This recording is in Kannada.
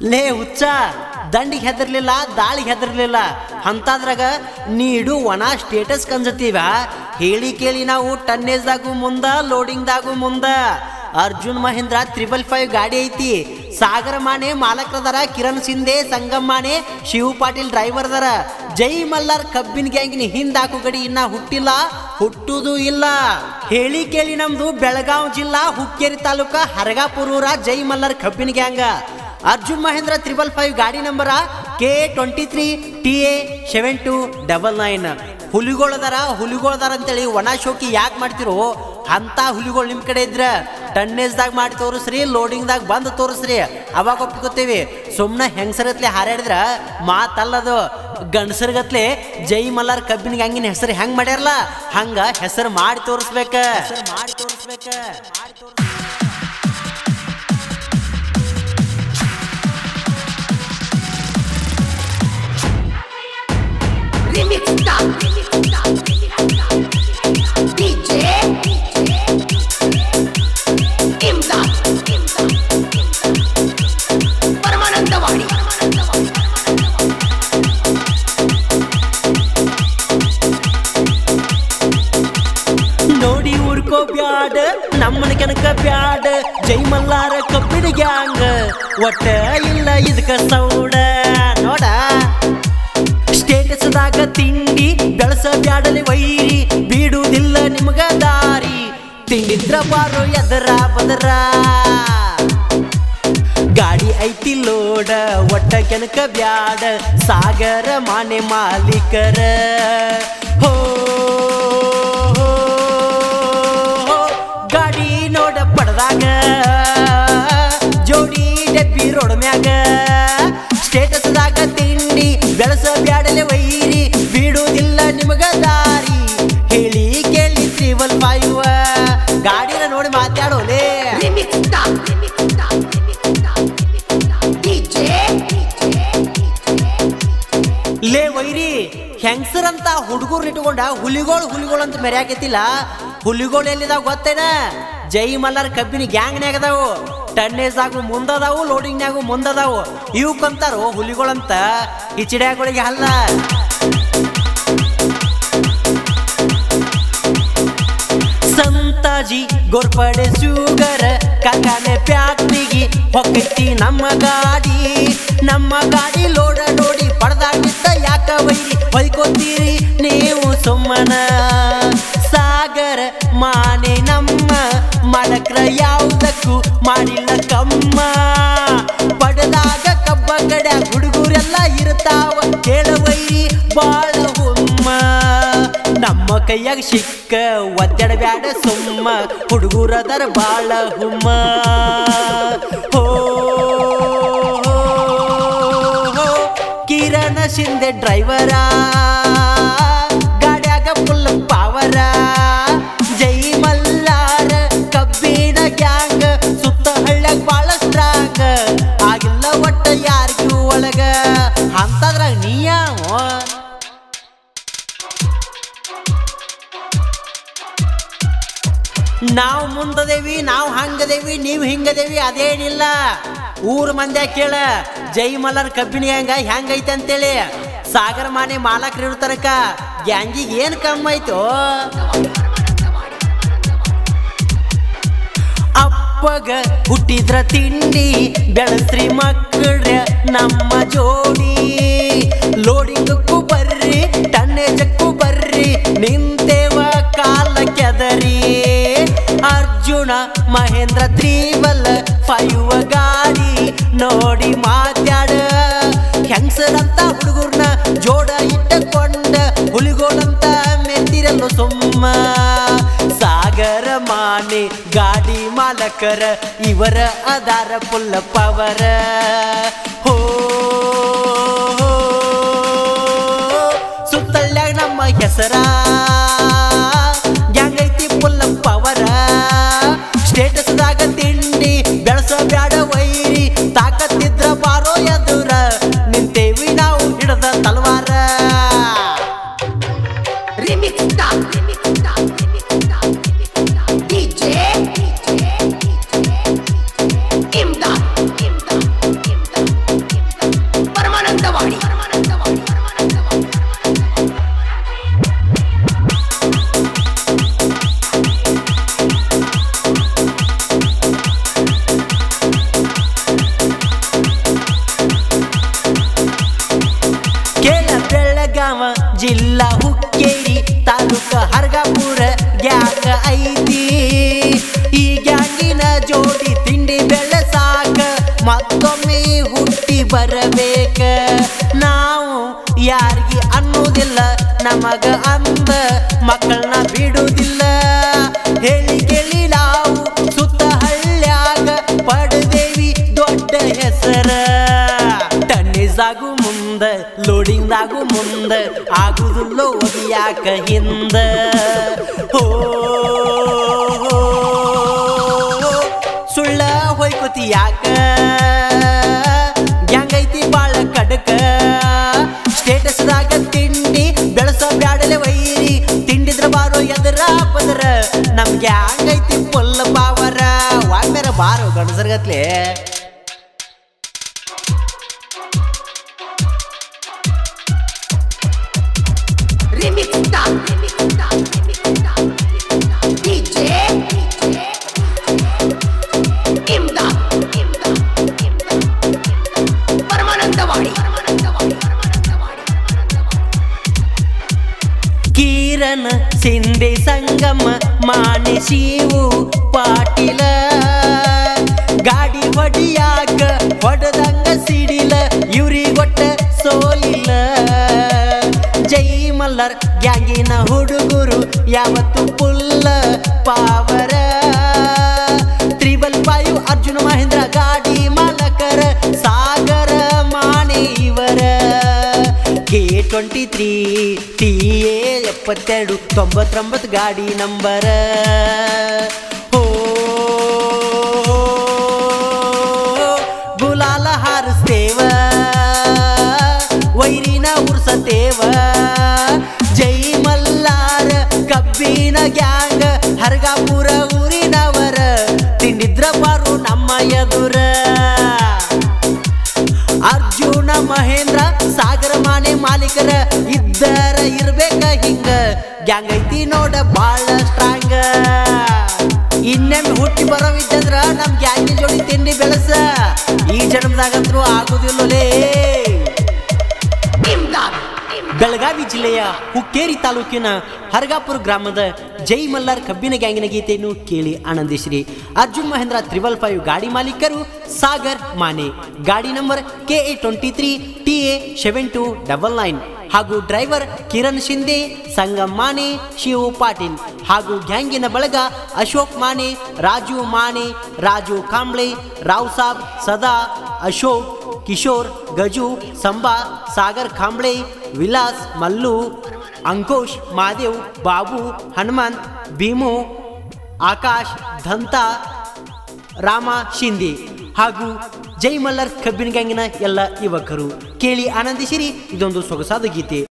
ಲೇ ಹುಚ್ಚ ದಂಡಿಗೆ ಹೆದರ್ಲಿಲ್ಲ ದಾಳಿಗೆ ಹೆದರ್ಲಿಲ್ಲ ಅಂತಾದ್ರಾಗ ನೀಡು ಒಣ ಸ್ಟೇಟಸ್ ಕಂಜತೀವ ಹೇಳಿ ಕೇಳಿ ನಾವು ಟನ್ನೇಜ್ದಾಗೂ ಮುಂದ ಲೋಡಿಂಗ್ದಾಗೂ ಮುಂದ ಅರ್ಜುನ್ ಮಹೇಂದ್ರ ತ್ರಿಬಲ್ ಫೈವ್ ಗಾಡಿ ಐತಿ ಸಾಗರ ಮಾನೆ ಮಾಲಕರದಾರ ಕಿರಣ್ ಸಿಂಧೆ ಸಂಗಮ್ ಮಾನೆ ಶಿವ ಪಾಟೀಲ್ ಡ್ರೈವರ್ ಅದಾರ ಜೈ ಮಲ್ಲಾರ್ ಕಬ್ಬಿನ ಗ್ಯಾಂಗಿನ ಹಿಂದ್ ಹಾಕು ಗಡಿ ಇನ್ನ ಹುಟ್ಟಿಲ್ಲ ಹುಟ್ಟುದು ಇಲ್ಲ ಹೇಳಿ ಕೇಳಿ ನಮ್ದು ಬೆಳಗಾವ್ ಜಿಲ್ಲಾ ಹುಕ್ಕೇರಿ ತಾಲೂಕ ಹರಗಾಪುರೂರ ಜೈ ಮಲ್ಲಾರ್ ಕಬ್ಬಿನ gang Arjun Mahendra triple five ಗಾಡಿ number K twenty three T A seven two double nine ಹುಲಿಗಳದಾರ ಹುಲಿಗಳದಾರ ಅಂತೇಳಿ ಒಣ ಶೋಕಿ ಯಾಕೆ ಮಾಡ್ತಿರೋ ಅಂತ ಹುಲಿಗಳು ನಿಮ್ಮ ಕಡೆ ಇದ್ರ ಟನ್ನೇಜ್ದಾಗ ಮಾಡಿ ತೋರಿಸ್ರಿ ಲೋಡಿಂಗ್ದಾಗ ಬಂದು ತೋರಿಸ್ರಿ ಅವಾಗ ಒಪ್ಕೋತೀವಿ ಸುಮ್ಮನೆ ಹೆಂಗಸರತ್ಲೆ ಹಾರಾಡಿದ್ರ ಮಾತಲ್ಲದು ಗಂಡಸರ್ಗತ್ಲೆ ಜೈ ಮಲ್ಲಾರ್ ಕಬ್ಬಿನ ಹಂಗಿನ ಹೆಸರು ಹೆಂಗ್ ಮಾಡ್ಯಾರಲ್ಲ ಹಂಗ ಹೆಸರು ಮಾಡಿ ತೋರಿಸ್ಬೇಕ ಮಾಡಿ ತೋರಿಸ್ಬೇಕ Remix Stop. DJ. Imdad. Paramanandawadi ನೋಡಿ ಊರ್ಕೋ ಬ್ಯಾಡ ನಮ್ಮನ ಕನಕ ಬ್ಯಾಡ ಜೈ ಮಲ್ಲಾರ ಕಬ್ಬಿನ ಗ್ಯಾಂಗ್ ಒಟ್ಟ ಇಲ್ಲ ಇದಕ್ಕ ಸೌಡ ನೋಡ ಸ್ಟೇಟಸ್ದಾಗ ತಿಂಡಿ ಬೆಳಸ ಬ್ಯಾಡಲಿ ವೈರಿ ಬೀಡುವುದಿಲ್ಲ ನಿಮಗ ದಾರಿ ತಿಂಡಿದ್ರ ಬಾರೋ ಎದರ ಬದರ ಗಾಡಿ ಐತಿ ಲೋಡ ಒಟ್ಟ ಕೆನಕ ಬ್ಯಾಡ ಸಾಗರ ಮಾನೆ ಮಾಲೀಕರ ಹೋ ಹೋ, ಹೋ. ಗಾಡಿ ನೋಡ ಪಡ್ದಾಗ ಜೋಡಿ ಡಬ್ಬಿ ರೋಡ್ ಮ್ಯಾಗ ಸ್ಟೇಟಸ್ದಾಗ ತಿಂಡಿ ಬೆಳಸ ಬ್ಯಾಡಲೆ ವೈರಿ ಬಿಡುವುದಿಲ್ಲ ನಿಮಗ ದಾರಿ ಹೇಳಿ ಕೇಳಿ ತ್ರಿಬಲ್ ಫೈವ್ ಗಾಡಿನ ನೋಡಿ ಮಾತಾಡೋಲೆ Remix Stop. DJ. ಲೇ ವೈರಿ ಹೆಂಗಸರಂತ ಹುಡುಗರು ಇಟ್ಕೊಂಡ ಹುಲಿಗೋಳು ಹುಲಿಗೋಳು ಅಂತ ಮೆರ್ಯಾಕೈತಿಲ್ಲ ಹುಲಿಗೋಳು ಎಲ್ಲಿದಾವ ಗೊತ್ತೇನ ಜೈ ಮಲ್ಲಾರ್ ಕಬ್ಬಿನ ಗ್ಯಾಂಗ್ನ್ಯಾಗ ಅದಾವು ಟನ್ನೇಜ್ದಾಗು ಮುಂದದಾವು ಲೋಡಿಂಗ್ನ್ಯಾಗು ಮುಂದದಾವು ಇವಕ್ಕಂತಾರು ಹುಲಿಗಳಂತ ಈ ಚಿಡಿಯಾಗಳಿಗೆ ಅಲ್ಲ ಸಂತಾಜಿ ಗೋರ್ಪಡೆ ಶುಗರ್ ಕಾರ್ಖಾನೆ ಫ್ಯಾಕ್ಟ್ರಿಗೆ ಹೊಕ್ಕೈತಿ ನಮ್ಮ ಗಾಡಿ ನಮ್ಮ ಗಾಡಿ ಲೋಡ ನೋಡಿ ಪಡ್ದಾಗಿತ್ತ ಯಾಕ ವೈರಿ ಹೊಯ್ಕೋತೀರಿ ನೀವು ಸುಮ್ಮನ ಸಾಗರ ಮಾನೆ ನಮ್ಮ ಮಲಕ್ರ ಯಾವುದಕ್ಕೂ ಮಾಡಿಲ್ಲ ಕಮ್ಮ ಪಡೆದಾಗ ಕಬ್ಬ ಕಡ ಹುಡುಗರೆಲ್ಲ ಇರ್ತಾವ ಕೇಳವೈರಿ ಬಾಳ ಹುಮ್ಮ ನಮ್ಮ ಕೈಯಾಗ ಸಿಕ್ಕ ಒದ್ದಡಬ್ಯಾಡ ಸುಮ್ಮ ಹುಡುಗರದರ ಬಾಳ ಹುಮ್ಮ ಹೋ ಹೋ, ಕಿರಣ ಶಿಂದೆ ಡ್ರೈವರ ಗಾಡ್ಯಾಗ ಫುಲ್ ಪಾವರ ಜೈ ಮಲ್ಲಾರ ಕಬ್ಬಿಣ ಗ್ಯಾಂಗ್ ಸುತ್ತ ಹಳ್ಳ್ಯಾಗ ಬಾಳ ಸ್ಟ್ರಾಂಗ್ ಆಗಿಲ್ಲ ಒಟ್ಟ ಯಾರಿಗೂ ಒಳಗ ಅಂತದ್ರಾಗ ನೀಯಾವ ನಾವು ಮುಂದದೇವಿ ನಾವು ಹಂಗದೇವಿ ನೀವು ಹಿಂಗದೇವಿ ಅದೇನಿಲ್ಲ ಊರ್ ಮಂದ್ಯ ಕೇಳ ಜೈ ಮಲ್ಲರ್ ಕಬ್ಬಿನ ಗ್ಯಾಂಗ ಹೆಂಗೈತೆ ಅಂತೇಳಿ ಸಾಗರ ಮಾನೆ ಮಾಲಕ್ರು ಇರ್ತಾರಕ್ಕ ಗ್ಯಾಂಗಿಗೆ ಏನು ಕಮ್ಮಿ ಆಯ್ತು ಅಪ್ಪಗ ಹುಟ್ಟಿದ್ರ ತಿಂಡಿ ಬೆಳಸ್ರಿ ಮಕ್ಕಳ್ರ ನಮ್ಮ ಜೋಡಿ ಲೋಡಿಂಗಕ್ಕೂ ಬರ್ರಿ ಟನ್ನೇಜಕ್ಕೂ ಬರ್ರಿ ನಿಂತೇವ ಕಾಲ ಕೆದರಿ ಅರ್ಜುನ ಮಹೇಂದ್ರ ತ್ರಿಬಲ್ ಫೈವ್ ಗಾಡಿ ನೋಡಿ ಮಾತಾಡ ಹೆಂಗಸರಂತ ಹುಡುಗರ್ನ ಜೋಡ ಇಟ್ಟಕೊಂಡ ಹುಲಿಗೋಳಂತ ಮೆತ್ತಿರಲು ಸುಮ್ಮ ಸಾಗರ ಮಾನೆ ಗಾಡಿ ಮಾಲಕರ ಇವರ ಅದಾರ ಪುಲ್ಲ ಪವರ ಹೋ ಸುತ್ತಳ್ಳ್ಯಾಗ ನಮ್ಮ ಹೆಸರ ಗ್ಯಾಂಗ್ ಐತಿ ಪುಲ್ಲ ಪವರ ಸ್ಟೇಟಸ್ದಾಗ ತಿಂಡಿ ಬೆಳಸ ಬ್ಯಾಡ ವೈರಿ ತಾಕತ್ತಿದ್ರ ಬಾರೋ ಎದುರ ನಿಂತೇವಿ ನಾವು ಹಿಡದ ತಲವಾರ Remix Stop. DJ. Imdad. ಜಿಲ್ಲಾ ಹುಕ್ಕೇರಿ ತಾಲೂಕ ಹರ್ಗಾಪುರ ಗ್ಯಾಂಗ್ ಐತಿ ಈ ಗ್ಯಾಂಗಿನ ಜೋಡಿ ತಿಂಡಿ ಬೆಳೆಸಾಕ ಮತ್ತೊಮ್ಮೆ ಹುಟ್ಟಿ ಬರಬೇಕ ನಾವು ಯಾರಿಗೆ ಅನ್ನೋದಿಲ್ಲ ನಮಗ ಅಂದ ಮಕ್ಕಳನ್ನ ಬಿಡುವುದಿಲ್ಲ ಹೇಳಿ ಕೇಳಿ ನಾವು ಸುತ್ತ ಹಳ್ಳ್ಯಾಗ ಪಡೆದೇವಿ ದೊಡ್ಡ ಹೆಸರ ಟನ್ನಿಸಾಗು ಮುಂದ ಲೋಡಿಂಗ್ದಾಗು ಮುಂದ ಆಗುದಿಲ್ಲೋ ಒಗಿಯಾಕ ಹಿಂದ ಹೋ ಸುಳ್ಳ ಹೊಯ್ಕೋತಿ ಯಾಕ ಗ್ಯಾಂಗೈತಿ ಬಾಳ ಕಡಕ ಸ್ಟೇಟಸ್ದಾಗ ತಿಂಡಿ ಬೆಳಸ ಬ್ಯಾಡಲೆ ವೈರಿ ತಿಂಡಿದ್ರ ಬಾರೋ ಎದರ ಪದರ ನಮ್ ಗ್ಯಾಂಗ್ ಐತಿ ಫುಲ್ ಪಾವರ ವಾಮ್ಯಾರ ಬಾರೋ ಗಣಸರ್ಗತ್ಲೆ Remix Star. Remix Star. Remix Star. DJ. Imdad. Imdad. Imdad. Paramanandawadi Paramanandawadi Paramanandawadi Kiran Shinde ಸಂಗಮ ಮಾನೆ ಶಿವು ಪಾಟೀಲ ಗಾಡಿ ಹೊಡಿಯಾಕ ಹೊಡೆದಂಗ ಸಿಡಿಲ ಇವ್ರಿಗೊಟ್ಟ ಸೋಲಿಲ್ಲ ಜೈ ಮಲ್ಲರ್ ಗ್ಯಾಂಗಿನ ಹುಡುಗರು ಯಾವತ್ತು full power triple five Arjun Mahendra ಗಾಡಿ ಮಾಲಕರ ಸಾಗರ ಮಾನೆ ಇವರ K twenty three T A ಎಪ್ಪತ್ತೆರಡು ತೊಂಬತ್ತೊಂಬತ್ತು ಗಾಡಿ ನಂಬರ ಓ ಗುಲಾಲ ಹಾರಿಸ್ತೇವ ವೈರಿನ ಉರ್ಸತೇವ ಜೈ ಮಲ್ಲಾರ ಕಬ್ಬಿನ ಗ್ಯಾಂಗ್ ಹರ್ಗಾಪುರ ಊರಿನವರ ತಿಂಡಿದ್ರ ಬಾರು ನಮ್ಮ ಎದುರ ಅರ್ಜುನ ಮಹೇಂದ್ರ ಸಾಗರ ಮಾನೆ ಮಾಲೀಕರ ಇದ್ದರ ಇರ್ಬೇಕ ಹಿಂಗ ಗ್ಯಾಂಗ್ ಐತಿ ನೋಡ ಬಾಳ ಸ್ಟ್ರಾಂಗ್ ಇನ್ನೊಮ್ಮೆ ಹುಟ್ಟಿ ಬರೋವಿದ್ದಂದ್ರ ನಮ್ ಗ್ಯಾಂಗಿನ ಜೋಡಿ ತಿಂಡಿ ಬೆಳಸ ಈ ಜನ್ಮದಾಗಂತ್ರು ಆಗುದಿಲ್ಲಲೇ ಇಮ್ದಾದ್ ಬೆಳಗಾವಿ ಜಿಲ್ಲೆಯ ಹುಕ್ಕೇರಿ ತಾಲೂಕಿನ ಹರಗಾಪುರ ಗ್ರಾಮದ ಜೈ ಮಲ್ಲಾರ್ ಕಬ್ಬಿನ ಗ್ಯಾಂಗಿನ ಗೀತೆಯನ್ನು ಕೇಳಿ ಆನಂದಿಸಿರಿ ಅರ್ಜುನ್ ಮಹೇಂದ್ರ ತ್ರಿಬಲ್ ಫೈವ್ ಗಾಡಿ ಮಾಲೀಕರು ಸಾಗರ್ ಮಾನೆ ಗಾಡಿ number K A twenty three T A seven two double nine ಹಾಗೂ ಡ್ರೈವರ್ ಕಿರಣ್ ಶಿಂದೆ ಸಂಗಮ್ ಮಾನೆ ಶಿವು ಪಾಟೀಲ್ ಹಾಗೂ ಗ್ಯಾಂಗಿನ ಬಳಗ ಅಶೋಕ್ ಮಾನೆ ರಾಜು ಮಾನೆ ರಾಜು ಕಾಂಬ್ಳೆ ರಾವ್ ಸಾಬ್ ಸದಾ ಅಶೋಕ್ ಕಿಶೋರ್ ಗಜು ಸಂಬಾ ಸಾಗರ್ ಕಾಂಬ್ಳೆ ವಿಲಾಸ್ ಮಲ್ಲು ಅಂಕುಶ್ ಮಾದೇವ್ ಬಾಬು ಹನುಮಂತ್ ಭೀಮು ಆಕಾಶ್ ಧಂತ ರಾಮ ಶಿಂದೆ ಹಾಗೂ ಜೈ ಮಲ್ಲರ್ ಕಬ್ಬಿನ ಗ್ಯಾಂಗಿನ ಎಲ್ಲ ಯುವಕರು ಕೇಳಿ ಆನಂದಿಸಿರಿ ಇದೊಂದು ಸೊಗಸಾದ ಗೀತೆ